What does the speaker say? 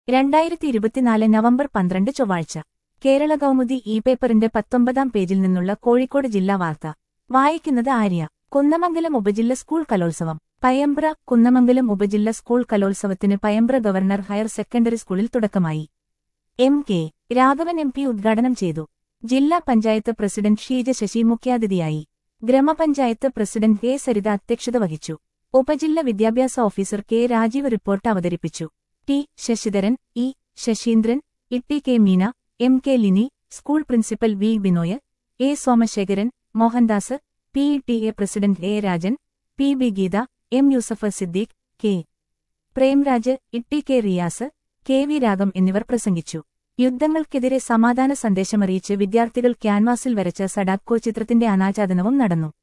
രണ്ടായിരത്തി ഇരുപത്തിനാല് നവംബർ പന്ത്രണ്ട് ചൊവ്വാഴ്ച കേരള കൗമുദി ഇ പേപ്പറിന്റെ പത്തൊമ്പതാം പേജിൽ നിന്നുള്ള കോഴിക്കോട് ജില്ലാ വാർത്ത വായിക്കുന്നത് ആര്യ കുന്നമംഗലം ഉപജില്ല സ്കൂൾ കലോത്സവം പയമ്പ്ര കുന്നമംഗലം ഉപജില്ല സ്കൂൾ കലോത്സവത്തിന് പയമ്പ്ര ഗവർണർ ഹയർ സെക്കൻഡറി സ്കൂളിൽ തുടക്കമായി M K Raghavan M P ഉദ്ഘാടനം ചെയ്തു ജില്ലാ പഞ്ചായത്ത് പ്രസിഡന്റ് ഷീജ ശശി മുഖ്യാതിഥിയായി ഗ്രാമപഞ്ചായത്ത് പ്രസിഡന്റ് എ സരിത അധ്യക്ഷത വഹിച്ചു ഉപജില്ല വിദ്യാഭ്യാസ ഓഫീസർ കെ രാജീവ് റിപ്പോർട്ട് അവതരിപ്പിച്ചു T Sasidharan E Saseendran Itty K Meena M K Lini school principal V Binoy A Somasekharan Mohandas P E T A president A Rajan P B Geetha M Yusuf Siddique K Premraj Itty K Riyas K V Ragam എന്നിവർ പ്രസംഗിച്ചു യുദ്ധങ്ങൾക്കെതിരെ സമാധാന സന്ദേശമറിയിച്ച് വിദ്യാർത്ഥികൾ ക്യാൻവാസിൽ വരച്ച സഡാക്കോ ചിത്രത്തിന്റെ അനാച്ഛാദനവും നടന്നു